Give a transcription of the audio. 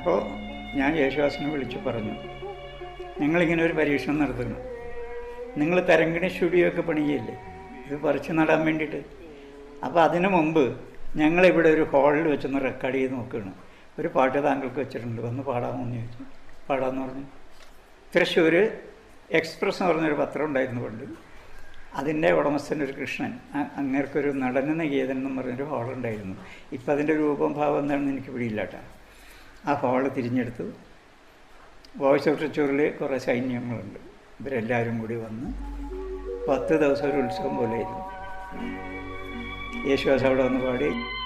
അപ്പോൾ ഞാൻ യേശുദാസിനെ വിളിച്ചു പറഞ്ഞു ഞങ്ങളിങ്ങനെ ഒരു പരീക്ഷണം നടത്തുന്നു നിങ്ങൾ തരങ്കിണി സ്റ്റുഡിയോ ഒക്കെ പണിയല്ലേ ഇത് പറിച്ച് നടാൻ വേണ്ടിയിട്ട് അപ്പോൾ അതിനു മുമ്പ് ഞങ്ങളിവിടെ ഒരു ഹാളിൽ വെച്ചൊന്ന് റെക്കോർഡ് ചെയ്ത് നോക്കുകയാണ് ഒരു പാട്ട് താങ്കൾക്ക് വെച്ചിട്ടുണ്ട് വന്ന് പാടാമോ എന്ന് ചോദിച്ചു പാടാമെന്ന് പറഞ്ഞു തൃശ്ശൂർ എക്സ്പ്രസ് എന്ന് പറഞ്ഞൊരു പത്രം ഉണ്ടായിരുന്നു പണ്ട് അതിൻ്റെ ഉടമസ്ഥൻ ഒരു കൃഷ്ണൻ അ- അങ്ങേർക്കൊരു നടന ഗീതൻ എന്ന് പറഞ്ഞൊരു ഹാളുണ്ടായിരുന്നു ഇപ്പം അതിൻ്റെ രൂപം ഭാവം എന്താണെന്ന് എനിക്ക് പിടിയില്ല കേട്ടോ ആ ഹാള് തിരിഞ്ഞെടുത്തു വോയിസ് ഓഫ് തൃശ്ശൂരിൽ കുറേ സൈന്യങ്ങളുണ്ട് ഇവരെല്ലാവരും കൂടി വന്ന് പത്ത് ദിവസം ഒരു ഉത്സവം പോലെയായിരുന്നു യേശുദാസ് അവിടെ വന്ന് പാടി